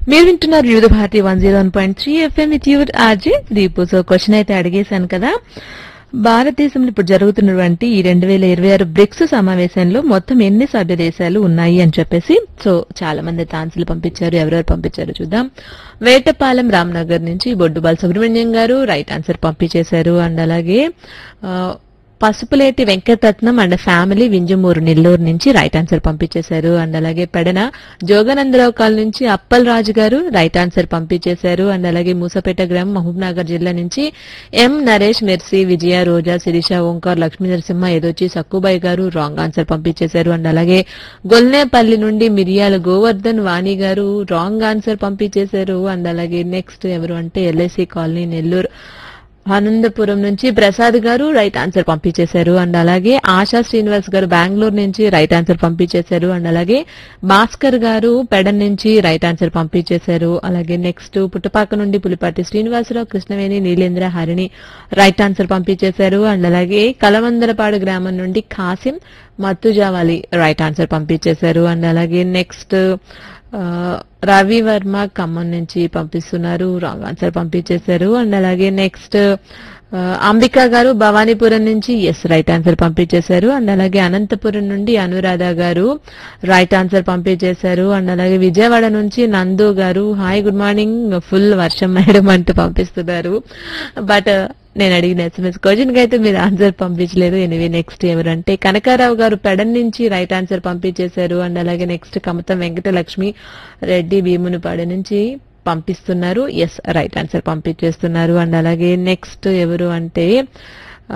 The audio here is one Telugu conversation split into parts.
మీరు వింటున్నారు Vividh Bharati one zero one point three FM with your RJ Deepu so question అయితే అడిగేశాను కదా భారతదేశంలో ఇప్పుడు జరుగుతున్నటువంటి ఈ రెండు వేల ఇరవై ఆరు బ్రిక్స్ సమావేశంలో మొత్తం ఎన్ని సభ్య దేశాలు ఉన్నాయి అని చెప్పేసి సో చాలా మంది అయితే ఆన్సర్లు పంపించారు ఎవరెవరు పంపించారు చూద్దాం వేటపాలెం రామ్నగర్ నుంచి బొడ్డుబాల్ సుబ్రహ్మణ్యం గారు రైట్ ఆన్సర్ పంపించేశారు అండ్ అలాగే ఆ, పసుపులేటి వెంకటరత్నం అండ్ ఫ్యామిలీ వింజమూరు నెల్లూరు నుంచి రైట్ ఆన్సర్ పంపించేశారు అండ్ అలాగే పెడన జోగనందరావు కాల్ నుంచి అప్పల్ రాజు గారు రైట్ ఆన్సర్ పంపించేశారు అండ్ అలాగే మూసపేట గ్రామం మహబూబ్ నగర్ జిల్లా నుంచి ఎం నరేష్ మెర్సీ విజయ రోజా శిరీష ఓంకార్ లక్ష్మీ నరసింహ ఎదోచి సక్కుబాయి గారు రాంగ్ ఆన్సర్ పంపించేశారు అండ్ అలాగే గొల్నేపల్లి నుండి మిరియాల గోవర్ధన్ వాణి గారు రాంగ్ ఆన్సర్ పంపించేశారు అండ్ అలాగే నెక్స్ట్ ఎవరు అంటే ఎల్ఐసి కాలనీ నెల్లూరు ఆనందపురం నుంచి ప్రసాద్ గారు రైట్ ఆన్సర్ పంపించేశారు అండ్ అలాగే ఆశా శ్రీనివాస్ గారు బెంగళూరు నుంచి రైట్ ఆన్సర్ పంపించేశారు అండ్ అలాగే భాస్కర్ గారు పెడన్ నుంచి రైట్ ఆన్సర్ పంపించేశారు అలాగే నెక్స్ట్ పుట్టపాక నుండి పులిపాటి శ్రీనివాసరావు కృష్ణవేణి నీలేంద్ర హరిణి రైట్ ఆన్సర్ పంపించేశారు అండ్ అలాగే కలవందరపాడు గ్రామం నుండి కాసిం మత్తుజావాలి రైట్ ఆన్సర్ పంపించేశారు అండ్ అలాగే నెక్స్ట్ ఆ, రవి వర్మ ఖమ్మం నుంచి పంపిస్తున్నారు రాంగ్ ఆన్సర్ పంపించేశారు అండ్ అలాగే నెక్స్ట్ ఆ, అంబిక గారు భవానీపురం నుంచి ఎస్ రైట్ ఆన్సర్ పంపించేశారు అండ్ అలాగే అనంతపురం నుండి అనురాధ గారు రైట్ ఆన్సర్ పంపించేశారు అండ్ అలాగే విజయవాడ నుంచి Nandu garu hi good morning full వర్షం మేడం అంటూ పంపిస్తున్నారు బట్ నేను అడిగిన ఎస్ఎంఎస్ క్వశ్చన్ కి అయితే మీరు ఆన్సర్ పంపించలేదు ఎనివే నెక్స్ట్ ఎవరంటే కనకారావు గారు పెడన్ నుంచి రైట్ ఆన్సర్ పంపించేశారు అండ్ అలాగే నెక్స్ట్ కమతం వెంకటలక్ష్మి రెడ్డి భీమునిపాడు నుంచి పంపిస్తున్నారు ఎస్ రైట్ ఆన్సర్ పంపించేస్తున్నారు అండ్ అలాగే నెక్స్ట్ ఎవరు అంటే ఆ,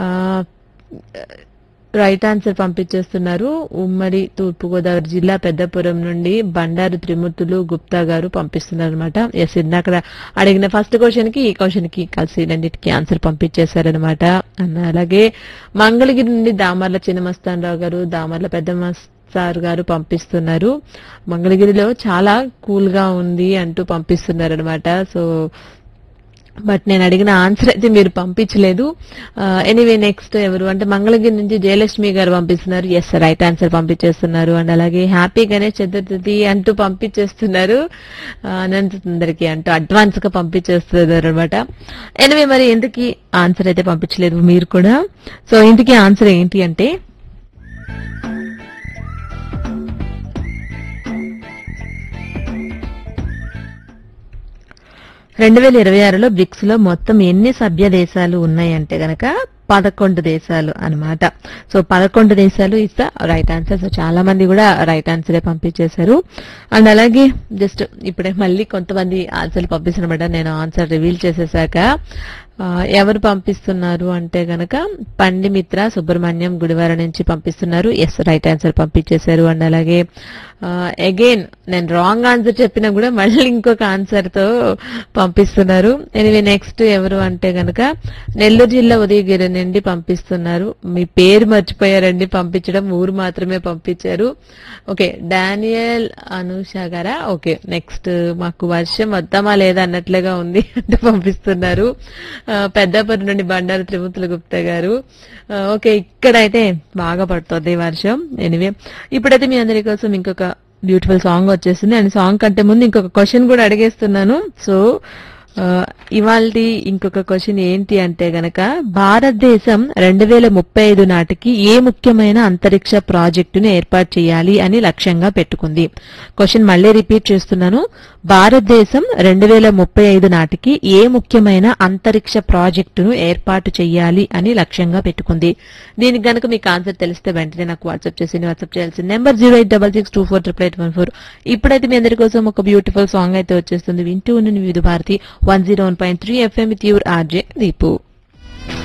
రైట్ ఆన్సర్ పంపించేస్తున్నారు ఉమ్మడి తూర్పుగోదావరి జిల్లా పెద్దపురం నుండి బండారు త్రిమూర్తులు గుప్తా గారు పంపిస్తున్నారు అనమాట ఎస్ ఇందాక అడిగిన ఫస్ట్ క్వశ్చన్ కి ఈ క్వశ్చన్ కి కలిసి రెండింటికి ఆన్సర్ పంపించేశారనమాట అన్న అలాగే మంగళగిరి నుండి దామర్ల చిన్నమస్తానరావు గారు దామర్ల పెద్ద సార్ గారు పంపిస్తున్నారు మంగళగిరిలో చాలా కూల్ గా ఉంది అంటూ పంపిస్తున్నారు అనమాట సో బట్ నేను అడిగిన ఆన్సర్ అయితే మీరు పంపించలేదు ఎనీవే నెక్స్ట్ ఎవరు అంటే మంగళగిరి నుంచి జయలక్ష్మి గారు పంపిస్తున్నారు ఎస్ రైట్ ఆన్సర్ పంపించేస్తున్నారు అండ్ అలాగే హ్యాపీ గణేష్ చతుర్థి అంటూ పంపించేస్తున్నారు ఆ, అనంత సుందరికి అంటూ అడ్వాన్స్ గా పంపించేస్తున్నారు అనమాట ఎనివే మరి ఎందుకు ఆన్సర్ అయితే పంపించలేదు మీరు కూడా సో ఇంటికి ఆన్సర్ ఏంటి అంటే రెండు వేల ఇరవై ఆరులో బ్రిక్స్ లో మొత్తం ఎన్ని సభ్య దేశాలు ఉన్నాయంటే గనక పదకొండు దేశాలు అన్నమాట సో పదకొండు దేశాలు is the right answer so చాలా మంది కూడా రైట్ ఆన్సరే పంపించేశారు అండ్ అలాగే జస్ట్ ఇప్పుడే మళ్ళీ కొంతమంది ఆన్సర్లు పంపిస్తున్నమాట నేను ఆన్సర్ రివీల్ చేసేసాక ఆ, ఎవరు పంపిస్తున్నారు అంటే గనక పండిమిత్ర సుబ్రహ్మణ్యం గుడివార నుంచి పంపిస్తున్నారు ఎస్ రైట్ ఆన్సర్ పంపించేశారు అండ్ అలాగే అగైన్ నేను రాంగ్ ఆన్సర్ చెప్పినా కూడా మళ్ళీ ఇంకొక ఆన్సర్ తో పంపిస్తున్నారు ఎనివే నెక్స్ట్ ఎవరు అంటే గనక నెల్లూరు జిల్లా ఉదయగిరి నుండి పంపిస్తున్నారు మీ పేరు మర్చిపోయారండి పంపించడం ఊరు మాత్రమే పంపించారు ఓకే డానియల్ అనూష గారా ఓకే నెక్స్ట్ మాకు వర్షం వద్దామా లేదా అన్నట్లుగా ఉంది అంటే పంపిస్తున్నారు ఆ, పెద్దాపురం నుండి బండారు త్రిమూర్తుల గుప్తా గారు ఆ, ఓకే ఇక్కడైతే బాగా పడుతుంది వర్షం ఎనివే ఇప్పుడైతే మీ అందరి కోసం ఇంకొక బ్యూటిఫుల్ సాంగ్ వచ్చేసింది అండ్ సాంగ్ కంటే ముందు ఇంకొక క్వశ్చన్ కూడా అడిగేస్తున్నాను సో ఇవాళ ఇంకొక క్వశ్చన్ ఏంటి అంటే గనక భారతదేశం రెండు వేల ముప్పై ఐదు నాటికి ఏ ముఖ్యమైన అంతరిక్ష ప్రాజెక్టును ఏర్పాటు చేయాలి అని లక్ష్యంగా పెట్టుకుంది క్వశ్చన్ మళ్ళీ రిపీట్ చేస్తున్నాను భారతదేశం రెండు వేల ముప్పై ఐదు నాటికి ఏ ముఖ్యమైన అంతరిక్ష ప్రాజెక్టును ఏర్పాటు చేయాలి అని లక్ష్యంగా పెట్టుకుంది దీనికి గనక మీకు ఆన్సర్ తెలిస్తే వెంటనే నాకు వాట్సాప్ చేసి వాట్సాప్ చేయాల్సిన number zero eight double six two four triple eight one four ఇప్పుడైతే మీ అందరి కోసం ఒక బ్యూటిఫుల్ సాంగ్ అయితే వచ్చేస్తుంది వింటూ ఉన్న Vividh Bharati one zero one point three FM with your RJ Deepu